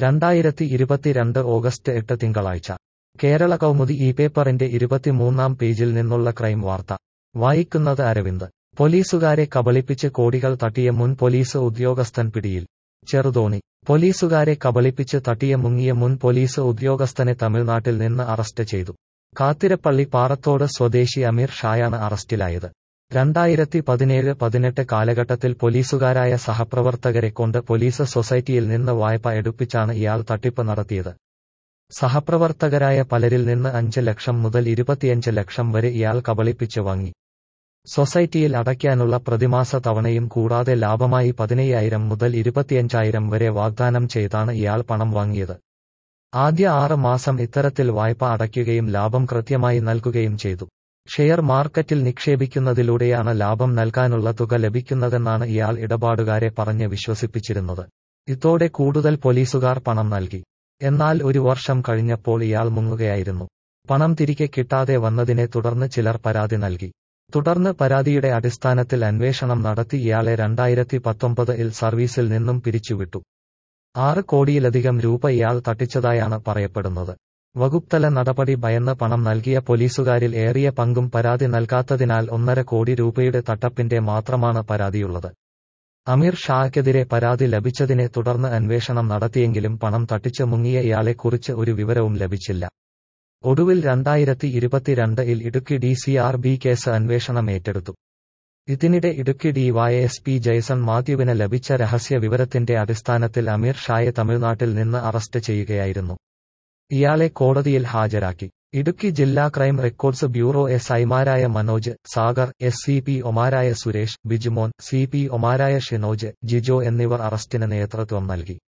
രണ്ടായിരത്തി ഇരുപത്തിരണ്ട് ഓഗസ്റ്റ് എട്ട് തിങ്കളാഴ്ച കേരള കൗമുദി ഈ പേപ്പറിന്റെ ഇരുപത്തിമൂന്നാം പേജിൽ നിന്നുള്ള ക്രൈം വാർത്ത വായിക്കുന്നത് അരവിന്ദ് പോലീസുകാരെ കബളിപ്പിച്ച് കോടികൾ തട്ടിയ മുൻ പോലീസ് ഉദ്യോഗസ്ഥൻ പിടിയിൽ ചെറുതോണി പോലീസുകാരെ കബളിപ്പിച്ച് തട്ടിയ മുങ്ങിയ മുൻ പോലീസ് ഉദ്യോഗസ്ഥനെ തമിഴ്നാട്ടിൽ നിന്ന് അറസ്റ്റ് ചെയ്തു കാത്തിരപ്പള്ളി പാറത്തോട് സ്വദേശി അമീർ ഷായാണ് അറസ്റ്റിലായത് രണ്ടായിരത്തി പതിനേഴ് പതിനെട്ട് കാലഘട്ടത്തിൽ പോലീസുകാരായ സഹപ്രവർത്തകരെ കൊണ്ട് പോലീസ് സൊസൈറ്റിയിൽ നിന്ന് വായ്പ എടുപ്പിച്ചാണ് ഇയാൾ തട്ടിപ്പ് നടത്തിയത് സഹപ്രവർത്തകരായ പലരിൽ നിന്ന് അഞ്ച് ലക്ഷം മുതൽ ഇരുപത്തിയഞ്ച് ലക്ഷം വരെ ഇയാൾ കബളിപ്പിച്ച് വാങ്ങി സൊസൈറ്റിയിൽ അടയ്ക്കാനുള്ള പ്രതിമാസ തവണയും കൂടാതെ ലാഭമായി പതിനയ്യായിരം മുതൽ ഇരുപത്തിയഞ്ചായിരം വരെ വാഗ്ദാനം ചെയ്താണ് ഇയാൾ പണം വാങ്ങിയത് ആദ്യ ആറ് മാസം ഇത്തരത്തിൽ വായ്പ അടയ്ക്കുകയും ലാഭം കൃത്യമായി നൽകുകയും ചെയ്തു ഷെയർ മാർക്കറ്റിൽ നിക്ഷേപിക്കുന്നതിലൂടെയാണ് ലാഭം നൽകാനുള്ള തുക ലഭിക്കുന്നതെന്നാണ് ഇയാൾ ഇടപാടുകാരെ പറഞ്ഞ് വിശ്വസിപ്പിച്ചിരുന്നത് ഇതോടെ കൂടുതൽ പോലീസുകാർ പണം നൽകി എന്നാൽ ഒരു വർഷം കഴിഞ്ഞപ്പോൾ ഇയാൾ മുങ്ങുകയായിരുന്നു പണം തിരികെ കിട്ടാതെ വന്നതിനെ തുടർന്ന് ചിലർ പരാതി നൽകി തുടർന്ന് പരാതിയുടെ അടിസ്ഥാനത്തിൽ അന്വേഷണം നടത്തി ഇയാളെ രണ്ടായിരത്തി പത്തൊമ്പതിൽ സർവീസിൽ നിന്നും പിരിച്ചുവിട്ടു ആറ് കോടിയിലധികം രൂപ ഇയാൾ തട്ടിച്ചതായാണ് പറയപ്പെടുന്നത് വകുപ്തല നടപടി ഭയന്ന് പണം നൽകിയ പോലീസുകാരിൽ ഏറിയ പങ്കും പരാതി നൽകാത്തതിനാൽ ഒന്നര കോടി രൂപയുടെ തട്ടപ്പിന്റെ മാത്രമാണ് പരാതിയുള്ളത് അമീർ ഷായ്ക്കെതിരെ പരാതി ലഭിച്ചതിനെ തുടർന്ന് അന്വേഷണം നടത്തിയെങ്കിലും പണം തട്ടിച്ച് മുങ്ങിയ ഇയാളെക്കുറിച്ച് ഒരു വിവരവും ലഭിച്ചില്ല ഒടുവിൽ രണ്ടായിരത്തി ഇരുപത്തിരണ്ടിൽ Idukki D C R B case അന്വേഷണം ഏറ്റെടുത്തു ഇതിനിടെ ഇടുക്കി ഡിവൈഎസ് പി ജയ്സൺ മാത്യുവിന് ലഭിച്ച രഹസ്യ വിവരത്തിന്റെ അടിസ്ഥാനത്തിൽ അമീർ ഷായെ തമിഴ്നാട്ടിൽ നിന്ന് അറസ്റ്റ് ചെയ്യുകയായിരുന്നു ഇയാളെ കോടതിയിൽ ഹാജരാക്കി ഇടുക്കി ജില്ലാ ക്രൈം റെക്കോർഡ്സ് ബ്യൂറോ എസ് ഐമാരായ Manoj Sagar S C P ഒമാരായ സുരേഷ് ബിജുമോൻ സി പി ഒമാരായ ഷിനോജ് ജിജോ എന്നിവർ അറസ്റ്റിന് നേതൃത്വം നൽകി